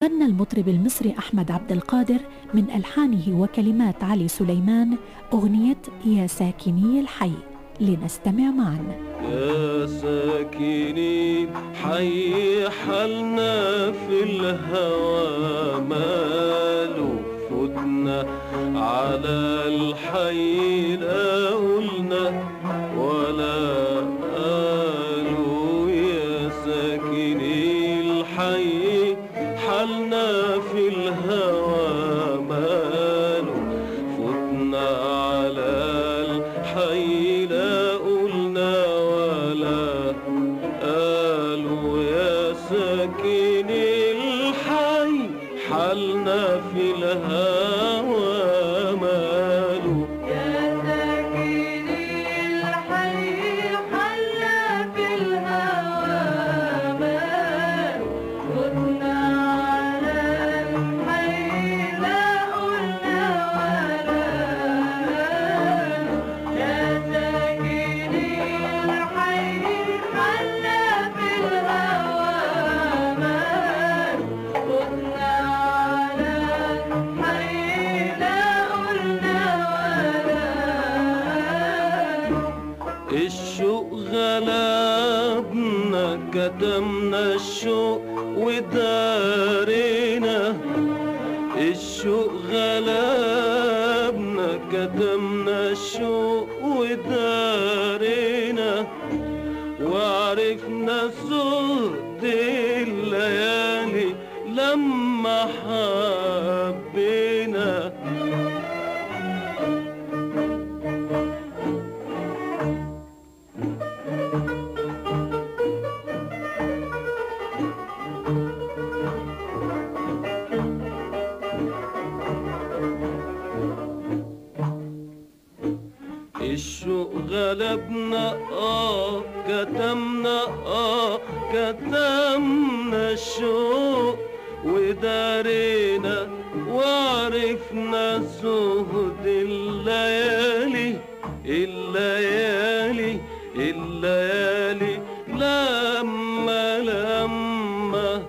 غنى المطرب المصري أحمد عبد القادر من ألحانه وكلمات علي سليمان أغنية يا ساكني الحي لنستمع معا يا ساكني حي حالنا في الهوى ماله فتنا على الحي لا قلنا ولا قالوا يا ساكني الحي حالنا في الهوى ماله فتنا على الحي لا قلنا ولا قالوا يا ساكني الحي حالنا في الهوى ماله يا ساكني الحي حل في الهوى ماله كنا على الحي لا قلنا ولا قالوا يا ساكني الحي حل في الهوى ماله كنا على الحي لا قلنا ولا قالوا الشوق غلبنا كتمنا الشوق ودارينا الشوق غلبنا كتمنا الشوق ودارينا وعرفنا صوت الليالي لما حبينا الشوق غلبنا اه كتمنا اه كتمنا الشوق ودارينا وعرفنا زهد الليالي الليالي الليالي لما لما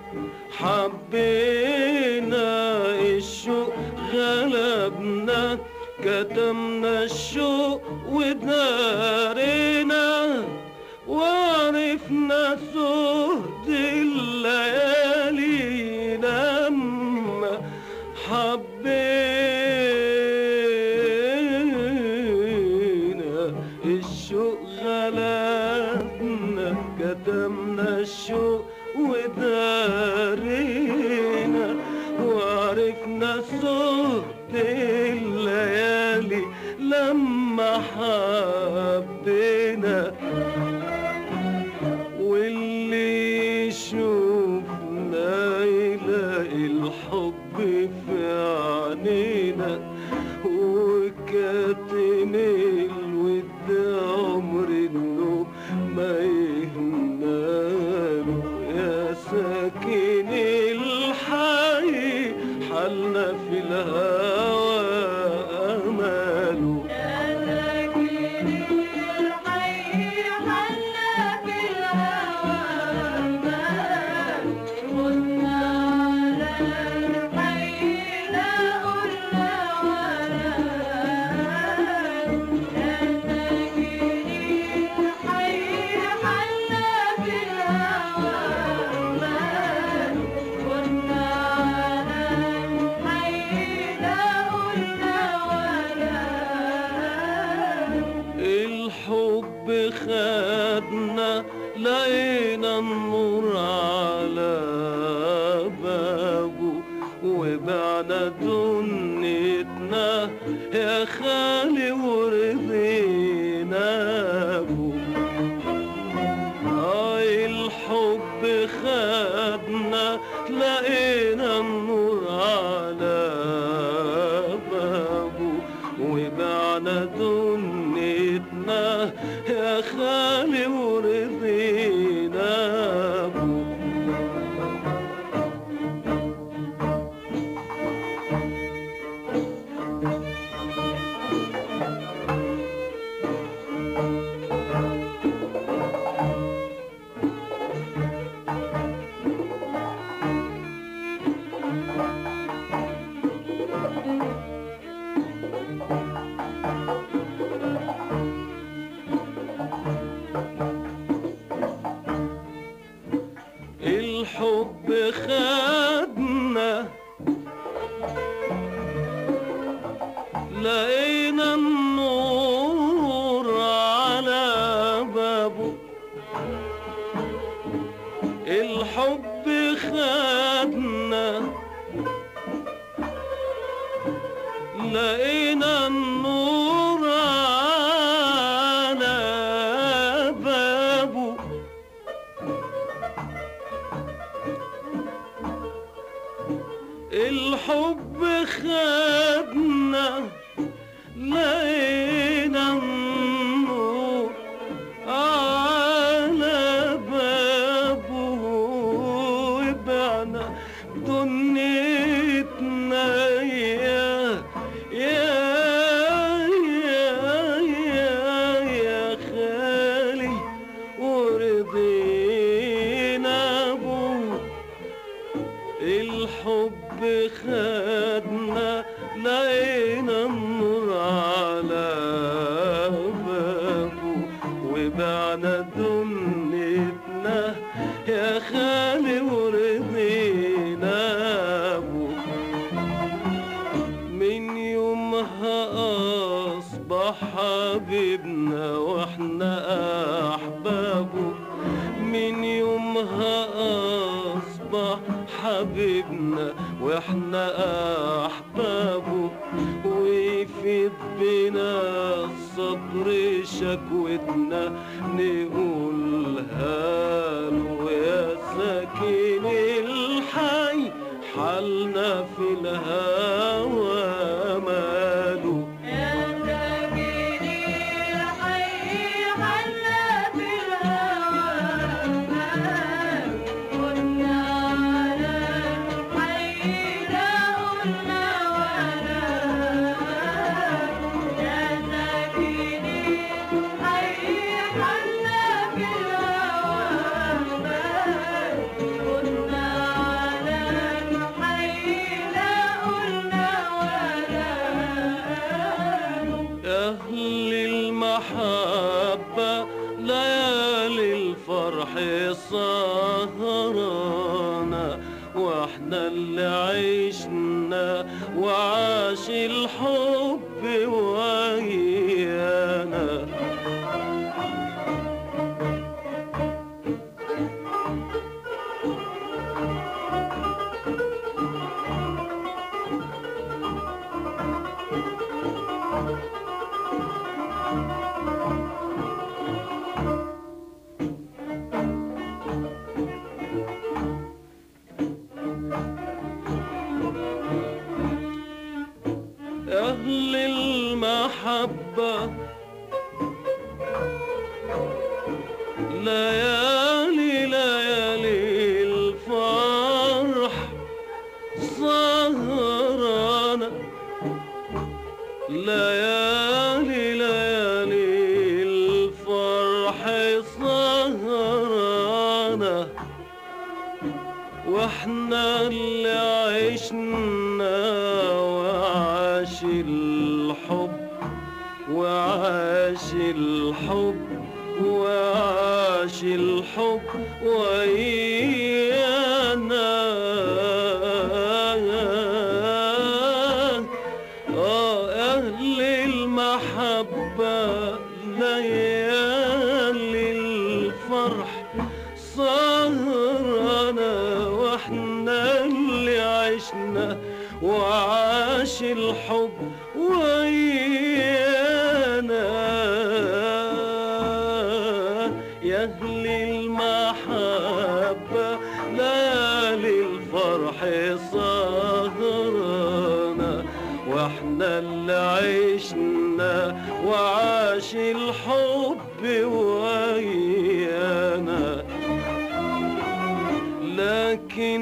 حبينا الشوق غلبنا كتمنا الشوق ودارينا وعرفنا سهد الليالي لما حبينا الشوق غلبنا كتمنا الشوق ودارينا وعرفنا صوت الليالي لما حبينا واللي يشوفنا يلاقي الحب في عينينا وكاتم الود عمر النوم ما يهناله يا ساكن الحي حالنا في الهوى أماله يا ساكني الحي حل في الهوى ماله كنا على الحي لا قلنا ولا قالوا يا ساكني الحي حل في الهوى ماله كنا على الحي لا قلنا ولا قالوا الحب خدنا لقينا النور على بابه وبعنا دنيتنا يا خالي ورضينا به آه الحب خدنا لقينا النور على بابه وبعنا دنيتنا يا خالي ورضينا به خدنا لقينا النور على بابه الحب خدنا لقينا النور على بابه الحب خدنا لقينا النور على بابه وبعنا دنيتنا يا يا يا يا يا خالي ورضينا بوه الحب خدنا لقينا النور على بابه وبعنا دنيتنا يا خالي ورضينا بوه من يومها أصبح حبيبنا وإحنا أحبابه من يومها أصبح حبيبنا وإحنا أحبابه ويفيد بنا الصبر شكوتنا نقولها له يا ساكن الحي حالنا في الهوى ماله يا ساكن الحي حلنا في الهوى كنا على الحي لا قلنا ولا يا ساكن الحي حلنا في الهوى كنا على الحي لا قلنا ولا أهل المحبة ليالي الفرح سهرانا واحنا اللي عشنا وعاش الحب ويانا أهل المحبة ليالي ليالي الفرح سهرانا ليالي ليالي الفرح سهرانا واحنا اللي عشنا وعاش الحب وعاش الحب وعاش الحب ويانا آه أهل المحبة ليالي الفرح سهرنا واحنا اللي عشنا وعاش الحب ويانا يا أهل المحبة ليالي الفرح سهرنا واحنا اللي عشنا وعاش الحب ويانا لكن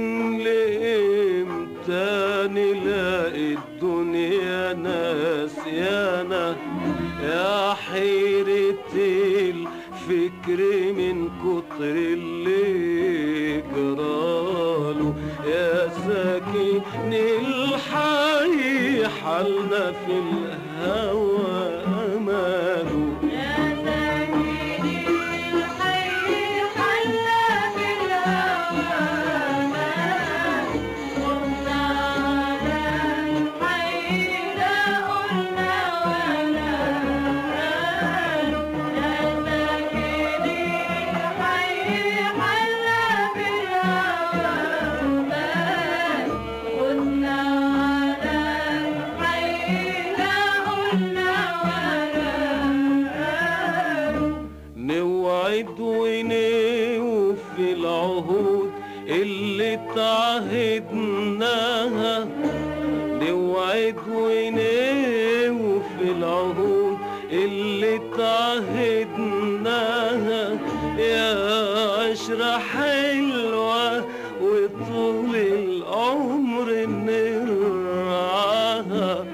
لإمتى نلاقي الدنيا ناسيانا يا حيرة الفكر من كتر اللي جراله يا ساكن الحي حالنا في الهوى أماله يا ساكن الحي حلنا في الهوى كنا عهدناها نوعد ونوفي العهود اللي تعهدناها يا عشرة حلوة وطول العمر نرعاها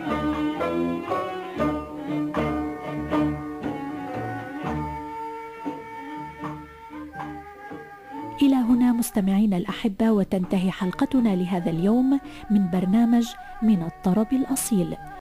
إلى هنا مستمعينا الأحبة وتنتهي حلقتنا لهذا اليوم من برنامج من الطرب الأصيل